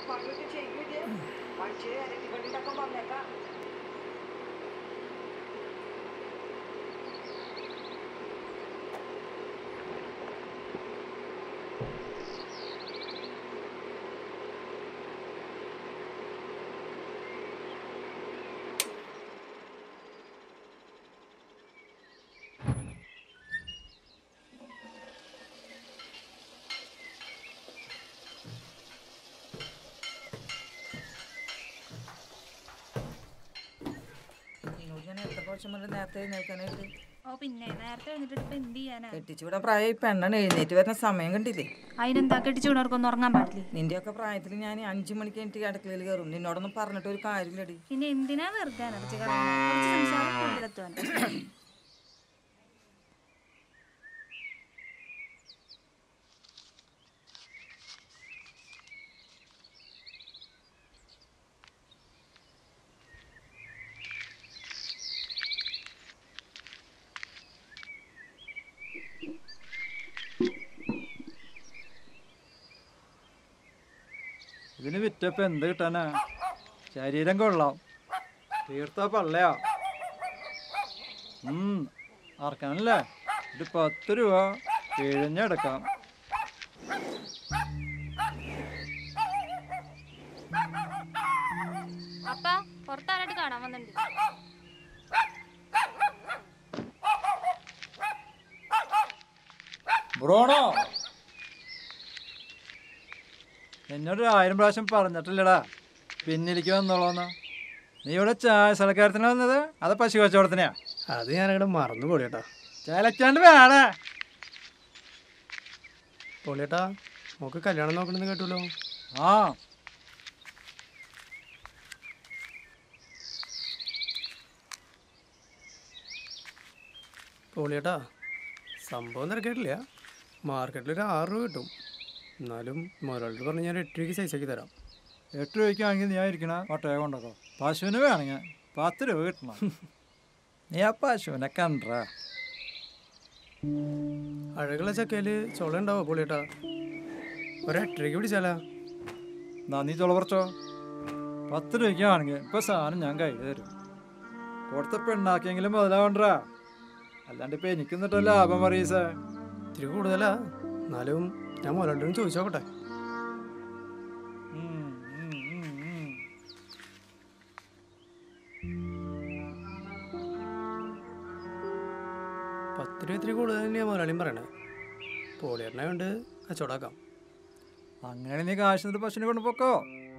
പണിയൊക്കെ ചെയ്യൂലേ മനുഷ്യരെ ഇരട്ടിക്കൊണ്ടിട്ടൊക്കെ വന്നേക്കാം നിന്നോട് ഞാൻ എത്ര പ്രാവശ്യം പറഞ്ഞ് നേരത്തെ എഴുന്നേൽക്കാനായിട്ട് ഓ പിന്നെ നേരത്തെ എഴുന്നിട്ട് ഇപ്പൊ എന്ത് ചെയ്യാനാ കെട്ടിച്ചൂടെ പ്രായം ഇപ്പം എണ്ണ എഴുന്നേറ്റ് വരുന്ന സമയം കണ്ടില്ലേ അതിനെന്താ കെട്ടിച്ചു വിടർക്കൊന്നും ഉറങ്ങാൻ പാടില്ലേ നിന്റെയൊക്കെ പ്രായത്തിൽ ഞാൻ അഞ്ചു മണിക്ക് എനിക്ക് അടുക്കളയിൽ കയറും നിന്നോടൊന്നും പറഞ്ഞിട്ട് ഒരു കാര്യമില്ലടി പിന്നെ എന്തിനാ വെറുതെ അനർജി കളയുന്നത്? കുറച്ച് സംസാരം കൂടുതലെത്തുവാൻ ഇതിന് വിറ്റപ്പോ എന്ത് കിട്ടാനാ ശരീരം കൊള്ളാം തീർത്ത പള്ളയാ ഉം അറക്കാനല്ലേ ഇത് പത്ത് രൂപ പിഴഞ്ഞെടുക്കാം അപ്പ പുറത്താരായിട്ട് കാണാൻ വന്നിട്ടുണ്ട് ബ്രോണോ എന്നോട് ഒരു ആയിരം പ്രാവശ്യം പറഞ്ഞിട്ടില്ലടാ പിന്നിലേക്ക് വന്നോളൂന്ന് നീ ഇവിടെ ചായ സ്ഥലക്കാരത്തിന് വന്നത് അത് പശു കച്ചവടത്തിനാ അത് ഞാനങ്ങടെ മറന്നു പോളിയേട്ടാ ചേലക്കാണ്ട് വേണേ പോളിയേട്ടാ നമുക്ക് കല്യാണം നോക്കണമെന്ന് കേട്ടുല്ലോ ആ പോളിയേട്ടാ സംഭവം തിരക്കേട്ടില്ല മാർക്കറ്റിൽ ഒരു ആറ് രൂപ കിട്ടും എന്നാലും മുതലാളി പറഞ്ഞ് ഞാൻ എട്ട് രൂപയ്ക്ക് സൈസാക്കി തരാം എട്ട് രൂപയ്ക്കാണെങ്കിൽ നീ ഇരിക്കണ ഒട്ടയ കൊണ്ടോ പശുവിന് വേണമെങ്കിൽ പത്ത് രൂപ കിട്ടണം നീ ആ പശുവിനെ കണ്ട അഴകുള്ള ചക്കയിൽ ചുള ഉണ്ടാവോ പോളിയേട്ടാ ഒരു എട്ട് രൂപയ്ക്ക് പിടിച്ചാലാ എന്നാ നീ ചുള പറിച്ചോ പത്ത് രൂപയ്ക്കാണെങ്കിൽ ഇപ്പൊ സാധനം ഞാൻ കയ്യിൽ തരും കൊടുത്ത പെണ്ണാക്കിയെങ്കിലും മുതലാവണ്ടാ അല്ലാണ്ട് ഇപ്പൊ എനിക്കെന്നിട്ട് ലാഭം പറയീസേ ഇത്തിരി കൂടുതലാ എന്നാലും ഞാൻ മുതലാളിയോട് ചോദിച്ചു നോക്കട്ടെ ഉം, ഉം, ഉം, ഉം. പത്ത് രൂപ ഇത്തിരി കൂടുതൽ തന്നെയാണ് മുതലാളിയും പറയണേ പോളിയേട്ടനെ കൊണ്ട് കച്ചവടാക്കാം അങ്ങനെ നീ കാശ് എന്നിട്ട് പശുവിനെ കൊണ്ട് പൊക്കോ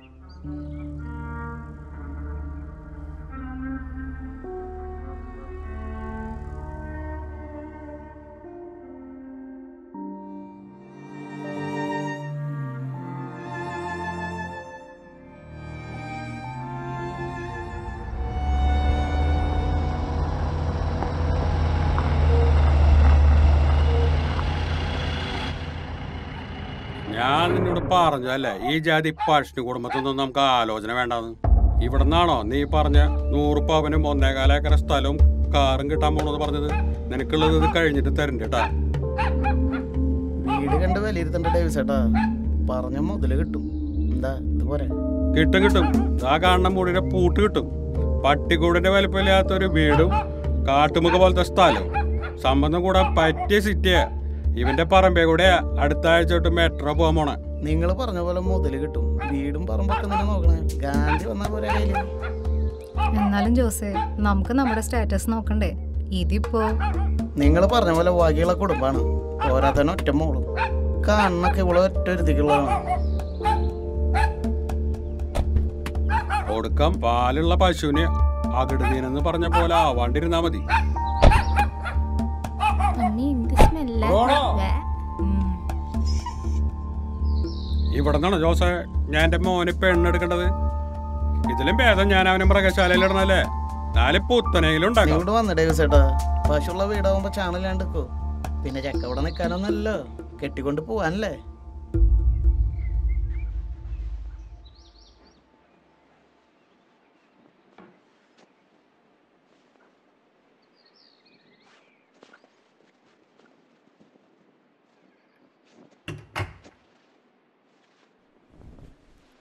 ഞാൻ നിന്നോട് പറഞ്ഞല്ലേ ഈ ജാതി പഷ്ണു കുടുംബത്തൊന്നും നമുക്ക് ആലോചന വേണ്ടാന്ന് ഇവിടെ നിന്നാണോ നീ പറഞ്ഞ നൂറ് പവനും ഒന്നേകാല ഏക്കർ സ്ഥലവും കാറും കിട്ടാൻ പോണെന്ന് പറഞ്ഞത് നിനക്കുള്ളത് ഇത് കഴിഞ്ഞിട്ട് തരണ്ട കേട്ടാ വീട് കണ്ട് വിലയിരുത്തണ്ട ഡേവിസ് ഏട്ടാ പറഞ്ഞ മുതല് കിട്ടും എന്താ ഇതുപോലെ കിട്ടും കിട്ടും ആ കാണുന്ന മുടിയുടെ പൂട്ട് കിട്ടും പട്ടിക്കൂടിന്റെ വലിപ്പമില്ലാത്ത ഒരു വീടും കാട്ടുമുഖ പോലത്തെ സ്ഥലവും സംബന്ധം കൂടാൻ പറ്റിയ സിറ്റിയാ ഇവന്റെ പറമ്പേ കൂടെ അടുത്ത ആഴ്ച തൊട്ട് മെട്രോ പോകാൻ പോണേ നിങ്ങൾ പറഞ്ഞ പോലെ മുതല് കിട്ടും വീടും പറമ്പൊക്കെ തന്നെ നോക്കണേ ഗാന്ധി വന്ന പോലെ കയ്യില് എന്നാലും ജോസേ നമുക്ക് നമ്മുടെ സ്റ്റാറ്റസ് നോക്കണ്ടേ ഇതിപ്പോ നിങ്ങൾ പറഞ്ഞ പോലെ വകയുള്ള കുടുംബാണ് പോരാത്തന്നെ ഒറ്റ മോളും കണ്ണൊക്കെ ഇവിടെ ഒറ്റ ഒരുത്തിക്കുള്ളതാണ് ഒടുക്കം പാലുള്ള പശുവിനെ അകിടുതീനെന്ന് പറഞ്ഞ പോലെ ആവാണ്ടിരുന്നാ മതി അമ്മി എന്ത് സ്മെല്ല ഇവിടെ നിന്നാണ് ജോസേ ഞാൻ എന്റെ മോന് പെണ്ണെടുക്കേണ്ടത് ഇതിലും ഭേദം ഞാൻ അവനെ മൃഗശാലയിൽ ഇടണല്ലേ നാല് പുത്തനെങ്കിലും ഉണ്ടാക്കാം ഇങ്ങോട്ട് വന്ന ഡേവിസ് ഏട്ടാ പശുള്ള വീടാവുമ്പോ ചാണലാണ്ട് നിൽക്കോ പിന്നെ ചക്ക ഇവിടെ നിൽക്കാനൊന്നല്ലോ കെട്ടിക്കൊണ്ട് പോവാനല്ലേ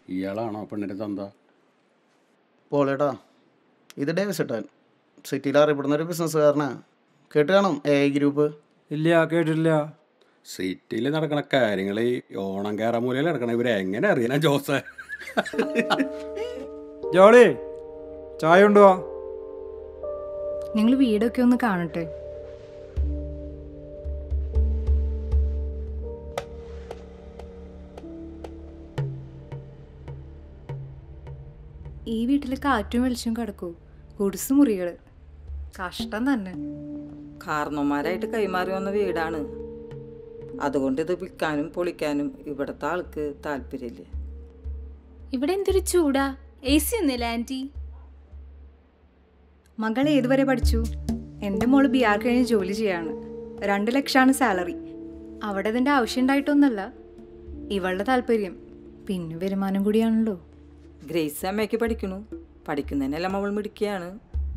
ഇയാളാണോ പെണ്ണിൻ്റെ തന്ത പോളേട്ടാ ഇത് ഡേവിസ് ഏട്ടൻ സിറ്റിയിൽ അറിയപ്പെടുന്ന ഒരു ബിസിനസ്സുകാരനാ കേട്ട് കാണും എ ഐ ഗ്രൂപ്പ് ഇല്ല കേട്ടിട്ടില്ല സിറ്റിയിൽ നടക്കണ കാര്യങ്ങൾ ഈ ഓണം കയറാൻ മൂലയിൽ നടക്കണ ഇവരെ എങ്ങനെ അറിയണ ജോസേ ജോളി ചായ കൊണ്ടുവാ നിങ്ങൾ വീടൊക്കെ ഒന്ന് കാണട്ടെ ഈ വീട്ടിൽ കാറ്റും വെളിച്ചം കിടക്കൂ കുടിസ് മുറികള് കഷ്ടം തന്നെ കാരണവന്മാരായിട്ട് കൈമാറി വന്ന വീടാണ് അതുകൊണ്ട് ഇത് വിൽക്കാനും പൊളിക്കാനും ഇവിടുത്തെ ആൾക്ക് താല്പര്യമില്ല ഇവിടെ എന്തൊരു ചൂടാ എ സി ഒന്നുമില്ല ആന്റി മകൾ ഏതുവരെ പഠിച്ചു എൻ്റെ മോള് ബി ആർ കഴിഞ്ഞ് ജോലി ചെയ്യാണ് രണ്ട് ലക്ഷമാണ് സാലറി അവിടെ ഇതിൻ്റെ ആവശ്യം ഉണ്ടായിട്ടൊന്നുമല്ല ഇവളുടെ താല്പര്യം പിന്നെ വരുമാനം കൂടിയാണല്ലോ ഗ്രേസ് അമ്മയ്ക്ക് പഠിക്കണു പഠിക്കുന്നതിനെല്ലാം അവൾ മിടിക്കുകയാണ്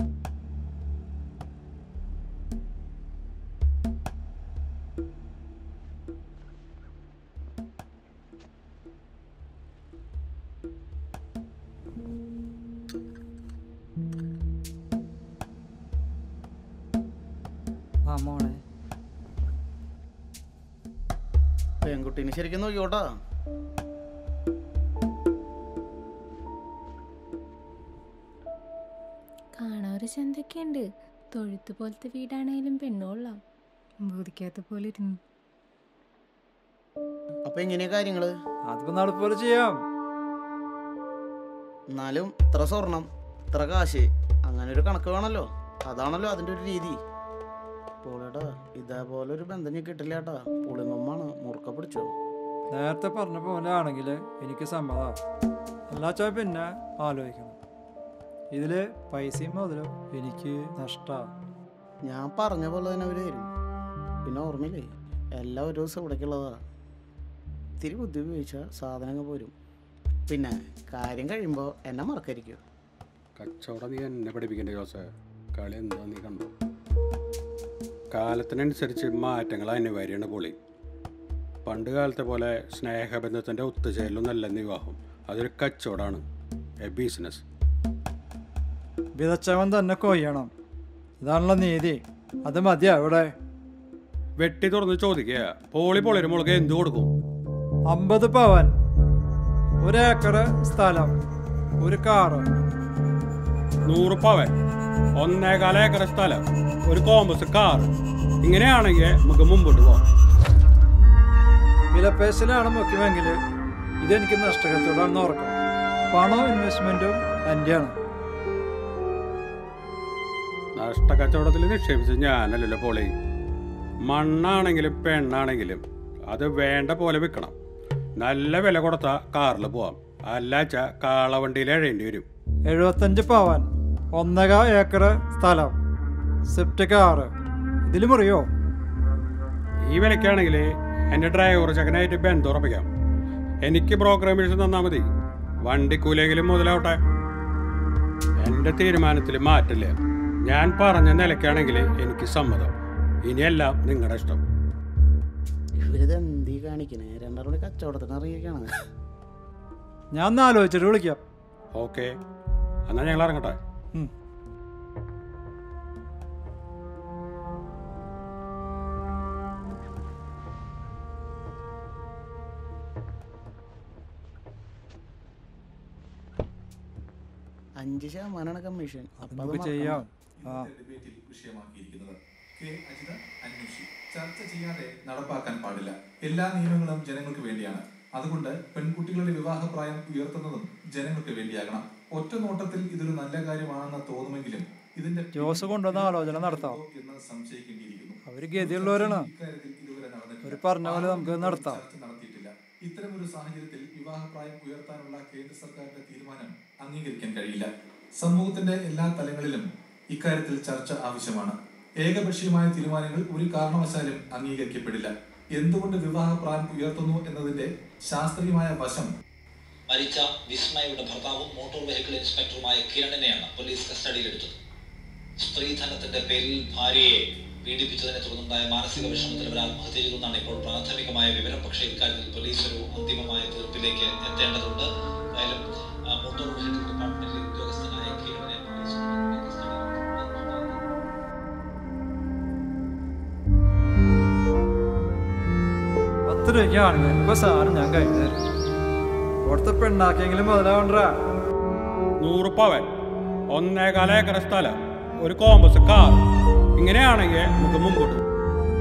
ആ മോളെ പെൺകുട്ടീനെ ശരിക്കും നോക്കിക്കോട്ടാ കാണാൻ ഒരു ചന്തൊക്കെയുണ്ട് തൊഴുത്ത് പോലത്തെ വീടാണേലും പെണ്ണുകൊള്ളാം ബോധിക്കാത്ത പോലെ ഇരുന്നു അപ്പൊ എങ്ങനെയാ കാര്യങ്ങള് അതിപ്പോ നാളെ പോലെ ചെയ്യാം എന്നാലും ഇത്ര സ്വർണം ഇത്ര കാശ് അങ്ങനെ ഒരു കണക്ക് വേണമല്ലോ അതാണല്ലോ അതിൻ്റെ ഒരു രീതി പോളേട്ടാ ഇതേപോലെ ഒരു ബന്ധം ഞാൻ കിട്ടില്ല ഏട്ടാ പുളിങ്ങമ്മാണ് മുറുക്ക പിടിച്ചോ നേരത്തെ പറഞ്ഞ പോലെ ആണെങ്കിൽ എനിക്ക് സമ്മതം അല്ലാച്ചാ പിന്നെ ആലോചിക്കണം ഇതില് പൈസയും മുതലും എനിക്ക് നഷ്ടാ ഞാൻ പറഞ്ഞ പോലെ തന്നെ അവര് വരും പിന്നെ ഓർമ്മയില്ലേ എല്ലാം ഒരു ദിവസം ഇവിടേക്കുള്ളതാ ഇത്തിരി ബുദ്ധി ഉപയോഗിച്ചാൽ സാധനങ്ങൾ പോരും പിന്നെ കാര്യം കഴിയുമ്പോൾ എന്നെ മറക്കരിക്കും കച്ചവടം നീ എന്നെ പഠിപ്പിക്കണ്ടേ ജോസേ കളി എന്താ നീ കണ്ടോ കാലത്തിനനുസരിച്ച് മാറ്റങ്ങൾ അനിവാര്യമാണ് പൊളി പണ്ട് കാലത്തെ പോലെ സ്നേഹബന്ധത്തിൻ്റെ ഒത്തുചേരലൊന്നല്ല വിവാഹം അതൊരു കച്ചവടമാണ് എ ബിസിനസ് വിതച്ചവൻ തന്നെ കൊയ്യണം ഇതാണല്ലോ നീതി അത് മതിയാ ഇവിടെ വെട്ടി തുറന്ന് ചോദിക്കുക പോളി പൊളിര് മുളക് എന്ത് കൊടുക്കും അമ്പത് പവൻ ഒരേക്കർ സ്ഥലം ഒരു കാറ് നൂറ് പവൻ ഒന്നേകാല ഏക്കർ സ്ഥലം ഒരു കോമ്പസ് കാർ ഇങ്ങനെയാണെങ്കിൽ നമുക്ക് മുമ്പോട്ട് പോകാം വിലപ്പേശലാണ് മുഖ്യമെങ്കിൽ ഇതെനിക്ക് നഷ്ടകച്ചവടമാണെന്ന് ഓർക്കണം പണവും ഇൻവെസ്റ്റ്മെന്റും എൻ്റെയാണ് നഷ്ടക്കച്ചവടത്തിൽ നിക്ഷേപിച്ചത് ഞാനല്ലല്ലോ പോളി മണ്ണാണെങ്കിലും പെണ്ണാണെങ്കിലും അത് വേണ്ട പോലെ വിൽക്കണം നല്ല വില കൊടുത്താൽ കാറിൽ പോവാം അല്ലാച്ച കാളവണ്ടിയിൽ എഴേണ്ടി വരും എഴുപത്തഞ്ച് പവൻ ഒന്നര ഏക്കർ സ്ഥലം സ്വിഫ്റ്റ് കാറ് ഇതിൽ മുറിയോ ഈ വിലക്കാണെങ്കിൽ എൻ്റെ ഡ്രൈവർ ചക്കനായിട്ട് ബന്ധം ഉറപ്പിക്കാം എനിക്ക് ബ്രോക്കർ കമ്മീഷൻ തന്നാൽ മതി വണ്ടിക്കൂലെങ്കിലും മുതലാവട്ടെ എൻ്റെ തീരുമാനത്തിൽ മാറ്റില്ല ഞാൻ പറഞ്ഞ നിലയ്ക്കാണെങ്കിൽ എനിക്ക് സമ്മതം ഇനിയെല്ലാം നിങ്ങളുടെ ഇഷ്ടം ഇവരിത് എന്തീ കാണിക്കണേ രണ്ടാം കൂടി കച്ചവടത്തിന് അറിയിക്കാണ് ഞാൻ ഒന്ന് ആലോചിച്ചിട്ട് വിളിക്കാം ഓക്കെ എന്നാൽ ഞങ്ങൾ ഇറങ്ങട്ടെ ഉം. അഞ്ച് ശതമാനമാണ് കമ്മീഷൻ അത് അപ്പൊ അത് നമുക്ക് മറക്കണ്ട. ചെയ്യാം ആ ഡിബേറ്റിൽ വിഷയമാക്കിയിരിക്കുന്നത് കെ അജിത അന്വേഷി ചർച്ച ചെയ്യാതെ നടപ്പാക്കാൻ പാടില്ല എല്ലാ നിയമങ്ങളും ജനങ്ങൾക്ക് വേണ്ടിയാണ് അതുകൊണ്ട് പെൺകുട്ടികളുടെ വിവാഹപ്രായം ഉയർത്തുന്നതും ജനങ്ങൾക്ക് വേണ്ടിയാകണം ഒറ്റ നോട്ടത്തിൽ ഇതൊരു നല്ല കാര്യമാണെന്ന് തോന്നുമെങ്കിലും ഇതിന്റെ ജോസ് കൊണ്ടുവന്ന ആലോചന നടത്താം എന്ന് സംശയിക്കേണ്ടിയിരിക്കുന്നു അവര് ഗതിയുള്ളവരാണ് ഇക്കാര്യത്തിൽ ഇതുവരെ നടന്നിട്ടില്ല. അവര് പറഞ്ഞ പോലെ നമുക്ക് നടത്താം ചർച്ച നടത്തിയിട്ടില്ല ഇത്തരമൊരു സാഹചര്യത്തിൽ വിവാഹപ്രായം ഉയർത്താനുള്ള കേന്ദ്ര സർക്കാരിന്റെ തീരുമാനം അംഗീകരിക്കാൻ കഴിയില്ല സമൂഹത്തിന്റെ എല്ലാ തലങ്ങളിലും ഇക്കാര്യത്തിൽ ചർച്ച ആവശ്യമാണ് ഏകപക്ഷീയമായ തീരുമാനങ്ങൾ ഒരു കാരണവശാലും അംഗീകരിക്കപ്പെടില്ല എന്തുകൊണ്ട് വിവാഹപ്രായം ഉയർത്തുന്നു എന്നതിന്റെ ശാസ്ത്രീയമായ വശം മരിച്ച വിസ്മയുടെ ഭർത്താവും മോട്ടോർ വെഹിക്കിൾ ഇൻസ്പെക്ടറുമായ കിരണിനെയാണ് പോലീസ് കസ്റ്റഡിയിലെടുത്തത് സ്ത്രീധനത്തിന്റെ പേരിൽ ഭാര്യയെ പീഡിപ്പിച്ചതിനെ തുടർന്നുണ്ടായ മാനസിക വിഷമത്തിൽ ഇവർ ആത്മഹത്യ ചെയ്തെന്നാണ് ഇപ്പോൾ പ്രാഥമികമായ വിവരം പക്ഷേ ഇക്കാര്യത്തിൽ പോലീസ് ഒരു അന്തിമമായ തീർപ്പിലേക്ക് എത്തേണ്ടതുണ്ട് എന്തായാലും ആ, മോട്ടോർ വെഹിക്കിൾ ഡിപ്പാർട്ട്മെന്റിലെ ഉദ്യോഗസ്ഥനായ കിരണിനെ പോലീസ് പത്ത് രൂപയ്ക്കാണെങ്കിൽ ഇപ്പൊ സാധനം ഞാൻ കയ്യിൽ തരും കൊടുത്ത പെണ്ണാക്കിയെങ്കിലും മുതലാവണ്ടാ നൂറ് പവൻ ഒന്നേകാല ഏക്കർ സ്ഥലം ഒരു കോമ്പസ് കാർ ഇങ്ങനെയാണെങ്കിൽ നമുക്ക് മുമ്പോട്ട് പോകാം.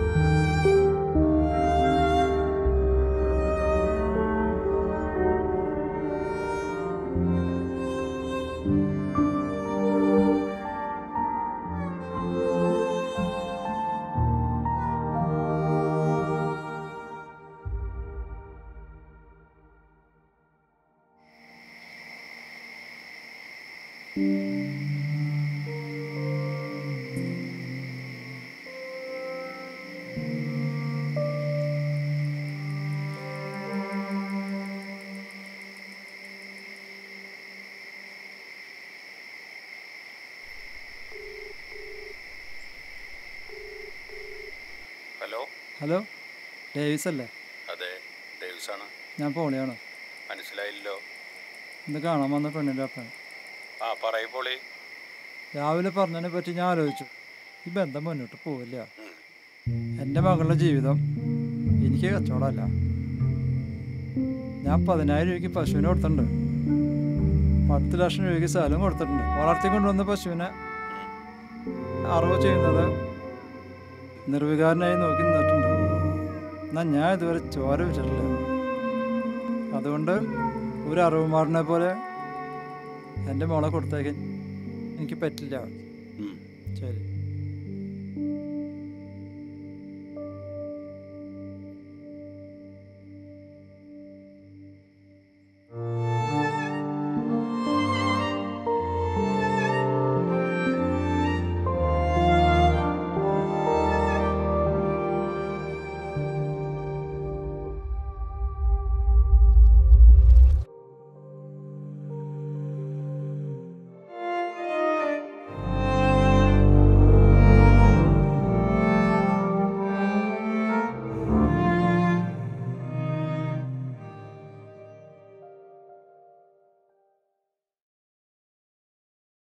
ഹലോ ഹലോ ഡേവിസ് അല്ലേ അതെ ഡേവിസാണ് ഞാൻ പോളിയാണ് മനസ്സിലായില്ലോ ഇന്ന് കാണാൻ വന്ന പെണ്ണിൻ്റെ അപ്പൻ ആ പറയ് പോളി രാവിലെ പറഞ്ഞതിനെ പറ്റി ഞാൻ ആലോചിച്ചു ഈ ബന്ധം മുന്നോട്ട് പോവില്ല എൻ്റെ മകളുടെ ജീവിതം എനിക്ക് കച്ചവടമല്ല ഞാൻ പതിനായിരം രൂപയ്ക്ക് പശുവിനെ കൊടുത്തിട്ടുണ്ട് പത്ത് ലക്ഷം രൂപയ്ക്ക് സ്ഥലം കൊടുത്തിട്ടുണ്ട് വളർത്തി കൊണ്ടുവന്ന പശുവിനെ അറിവ് ചെയ്യുന്നത് നിർവികാരനായി നോക്കി നിന്നിട്ടുണ്ട് എന്നാൽ ഞാൻ ഇതുവരെ ചോര വിറ്റിട്ടില്ല അതുകൊണ്ട് ഒരു അറിവുമാറിനെ പോലെ എൻ്റെ മോളെ കൊടുത്തേക്കാൻ എനിക്ക് പറ്റില്ല ശരി